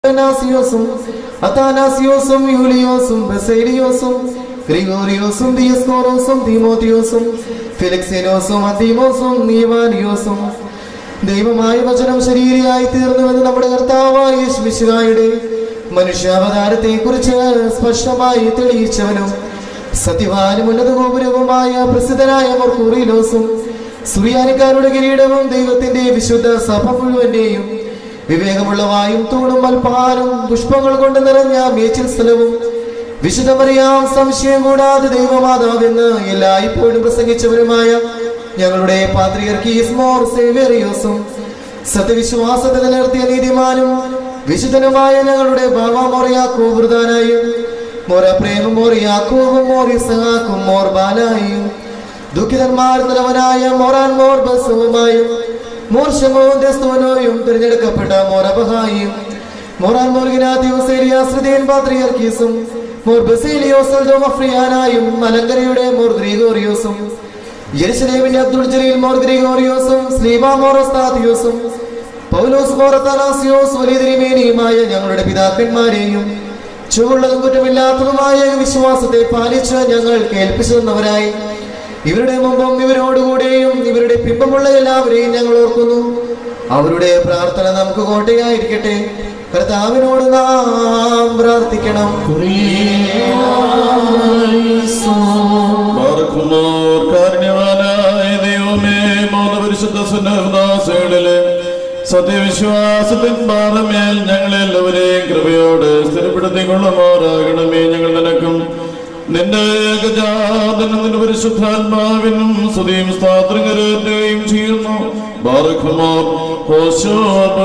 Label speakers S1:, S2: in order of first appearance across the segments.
S1: അത്തനാസിയോസും അത്താനാസിയോസും യൂലിയോസും ബസേലിയോസും ഗ്രിഗോറിയോസും ദിയസ്കോറോസും തീമോത്തിയോസും ഫിലിക്സിനോസും അന്തീമോസും നീവാനിയോസും ദൈവമായ വചനം ശരീരയായി തീർന്നുവെന്ന് നമ്മുടെ കർത്താവായ യേശുമിശിഹായുടെ മനുഷ്യാവതാരത്തെ കുറിച്ച് സ്പഷ്ടമായി തെളിയിച്ചവനും സത്യവാനും ഉന്നത ഗോപുരവുമായ പ്രസിദ്ധനായ മർക്കൂറിലോസും സുറിയാനിക്കാരുടെ കിരീടവും ദൈവത്തിന്റെ വിശുദ്ധ സഭ മുഴുവന്റെയും വിവേകമുള്ള വായും തൂണും അൽപാനും പുഷ്പങ്ങൾ കൊണ്ട് നിറഞ്ഞ മേച്ചിൽ സ്ഥലവും വിശുദ്ധമറിയാം സംശയം കൂടാതെ ദൈവമാതാവെന്ന് എല്ലായ്പ്പോഴും പ്രസംഗിച്ചവരുമായ ഞങ്ങളുടെ പാത്രിയർക്കീസ് മോർ സേവേറിയോസും സത്യവിശ്വാസത്തെ നിലനിർത്തിയ നീതിമാനും വിശുദ്ധനുമായ ഞങ്ങളുടെ ബാബ മോറിയാക്കോ വൃതാനായും മോര പ്രേമ മോറിയാക്കോവും മോർ ഇസഹാക്കും മോർ ബാലായും ദുഃഖിതന്മാർ നിലവനായ മോറാൻ മോർ ബസുവുമായും മോർ ഷമോൻ ദസ്തോനോയും തിരഞ്ഞെടുക്കപ്പെട്ട മോർ അബഹായും മോറാൻ മോർഗിനാഥിയോസ് ഏലിയാസ്രുതീൻ പാത്രിയർക്കീസും മോർ ബസേലിയോസ് ദോമഫ്രിയാനായും മലങ്കരയുടെ മോർ ഗ്രീഗോറിയോസും യെരുശലേമിന്റെ അബ്ദുൾ ജലീൽ മോർ ഗ്രിഗോറിയോസും സ്ലീബ മോർ ഒസ്താത്തിയോസും പൗലോസ് മോർ അത്താനാസിയോസ് വലിയ തിരുമേനിയുമായ ഞങ്ങളുടെ പിതാക്കന്മാരെയും ചുവള്ളതും കുറ്റമില്ലാത്തതുമായ വിശ്വാസത്തെ പാലിച്ച് ഞങ്ങൾ കേൾപ്പിച്ചു തന്നവരായി ഇവരുടെ മുമ്പും ഇവരോടുകൂടെയും ഇവരുടെ പിമ്പമുള്ള എല്ലാവരെയും ഞങ്ങൾ ഓർക്കുന്നു അവരുടെ പ്രാർത്ഥന നമുക്ക് കോട്ടയായിരിക്കട്ടെ കർത്താവിനോട് നാം പ്രാർത്ഥിക്കണം
S2: പാർക്കുമോർ കാരുണ്യവാനായ ദൈവമേ മൂന്ന് പരിശുദ്ധ സുന്നഹദാസകളിലെ സത്യവിശ്വാസത്തിൻ പാറമേൽ ഞങ്ങളെല്ലാവരെയും കൃപയോട് സ്ഥിരപ്പെടുത്തിക്കൊള്ളുമാറാകണമേ ഞങ്ങൾ നിനക്കും നിന്റെ ഏകജാതനും നിന്റെ പരിശുദ്ധാത്മാവിനും സ്തുതിയും സ്ഥാത്രകരേറ്റുകയും ചെയ്യുന്നു ബാറക്കുമോർ ഹോശോ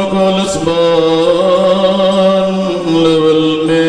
S2: അപകോലസ്ബാൻ ലെവൽ മേ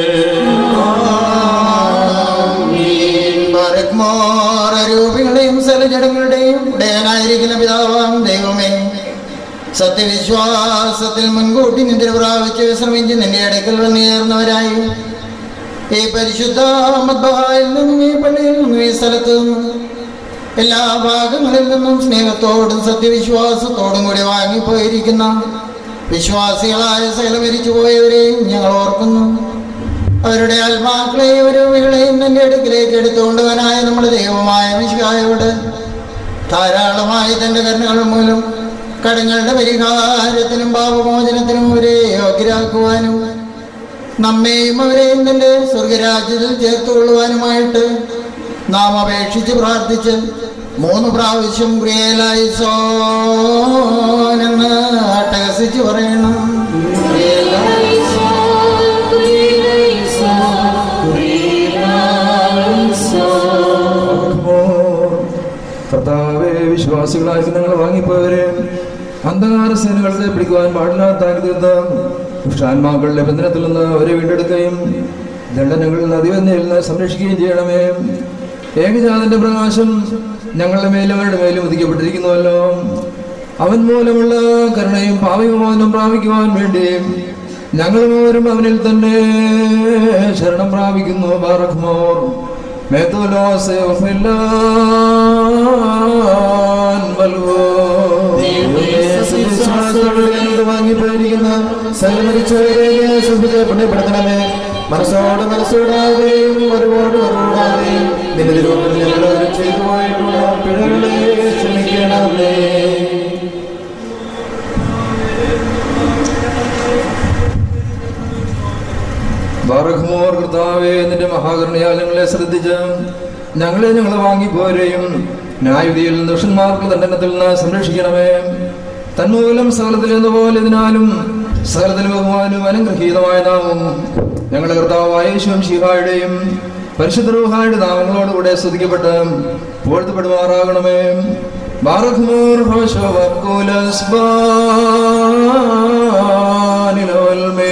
S3: രൂപികളുടെയും സലജടങ്ങളുടെയും ഉടയനായിരിക്കുന്ന പിതാവാം ദൈവമേ സത്യവിശ്വാസത്തിൽ മുൻകൂട്ടി നിന്റെ പ്രാപിച്ച് വിശ്രമിച്ച് നിന്റെ അടുക്കൽ വന്നേർന്നവരായി ഈ പരിശുദ്ധ മദ്ബഹായിൽ നിന്നും ഈ പള്ളിയിൽ നിന്നും ഈ സ്ഥലത്തു നിന്നും എല്ലാ ഭാഗങ്ങളിൽ നിന്നും സ്നേഹത്തോടും സത്യവിശ്വാസത്തോടും കൂടി വാങ്ങിപ്പോയിരിക്കുന്ന വിശ്വാസികളായ സകല മരിച്ചു പോയവരെയും ഞങ്ങൾ ഓർക്കുന്നു അവരുടെ ആത്മാക്കളെയും ഒരുവികളെയും നിന്റെ അടുക്കിലേക്ക് എടുത്തുകൊണ്ടുവനായ നമ്മുടെ ദൈവമായ മിശിഹായോട് ധാരാളമായി തന്റെ കരുണകൾ മൂലം കടങ്ങളുടെ പരിഹാരത്തിനും പാപമോചനത്തിനും അവരെ യോഗ്യരാക്കുവാനും നമ്മെയും അവരെയും തന്റെ സ്വർഗരാജ്യത്തിൽ ചേർത്തുകൊള്ളുവാനുമായിട്ട് നാം അപേക്ഷിച്ച് പ്രാർത്ഥിച്ച് മൂന്ന് പ്രാവശ്യം ക്രിയലായി സോനെന്ന് അട്ടഹസിച്ച് പറയണം
S4: കർത്താവെ വിശ്വാസികളായ നിങ്ങൾ വാങ്ങിപ്പോയവരെ അന്ധകാര സേനകളെ പിടിക്കുവാൻ പാടില്ലാത്താക്കി തീർത്ത ദുഷ്ടാത്മാക്കളുടെ ബന്ധനത്തിൽ നിന്ന് അവരെ വീണ്ടെടുക്കുകയും ദണ്ഡനങ്ങളിൽ നിന്ന് അതിവന്നയിൽ നിന്ന് സംരക്ഷിക്കുകയും ചെയ്യണമേ ഏകജാതന്റെ പ്രകാശം ഞങ്ങളുടെ മേലും അവരുടെ മേലും ഉദിക്കപ്പെട്ടിരിക്കുന്നുവല്ലോ അവൻ മൂലമുള്ള കരുണയും പാവികമോചനം പ്രാപിക്കുവാൻ വേണ്ടി ഞങ്ങളും അവരും അവനിൽ തന്നെ ശരണം പ്രാപിക്കുന്നു ബാറഖ്മോർ മേത്തുലോസെ
S1: വാങ്ങിപ്പോയിരിക്കുന്ന സകലമരിച്ചവരെ ശുഭിതപ്പെടുത്തണമേ മനസ്സോട് മനസ്സോടാകുകയും ഒരുപാട് ഒരുപാടാകുകയും നിന്റെ തിരുവോട് ഞങ്ങൾ ചെയ്തു പോയിട്ടുള്ള പിഴകളെ ക്ഷമിക്കണമേ
S4: ബാറഖ്മോർ കർത്താവേ നിന്റെ മഹാകരുണയാൽ ഞങ്ങളെ ശ്രദ്ധിച്ച് ഞങ്ങളെ ഞങ്ങൾ വാങ്ങിപ്പോരെയും ന്യായവിധിയിൽ ദുഷന്മാർക്ക് ദണ്ഡനത്തിൽ നിന്ന് സംരക്ഷിക്കണമേ തന്മൂലം സകലത്തിൽ എന്നപോലെ ഇതിനാലും സകലത്തിൽ ബഹുമാനും അനുഗ്രഹീതമായ നാമം ഞങ്ങളുടെ കർത്താവായ യേശുവും ശിഹായുടെയും പരിശുദ്ധ റൂഹായുടെ നാമങ്ങളോടുകൂടെ സ്തുതിക്കപ്പെട്ട് പോഴ്ത്തപ്പെടുമാറാകണമേ ബാറഖ്മോർ ഹോശോ വക്കുലസ് ബാനിലോൽമേ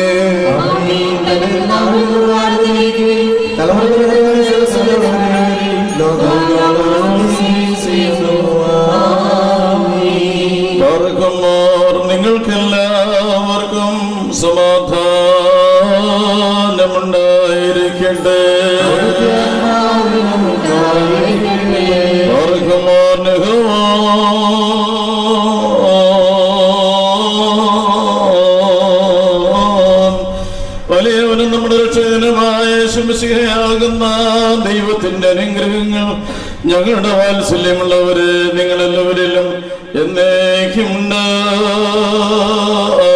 S2: പാർക്കുമോർ നിങ്ങൾക്കെല്ലാവർക്കും സമാധാനമുണ്ടായിരിക്കട്ടെ പാർക്കുമോർ വലിയവനും നമ്മുടെ രക്ഷകനുമായ ശംസികയാകുന്ന ദൈവത്തിന്റെ അനുഗ്രഹങ്ങൾ ഞങ്ങളുടെ വാത്സല്യമുള്ളവര് നിങ്ങളെല്ലാവരിലും എന്നേക്കുമുണ്ട്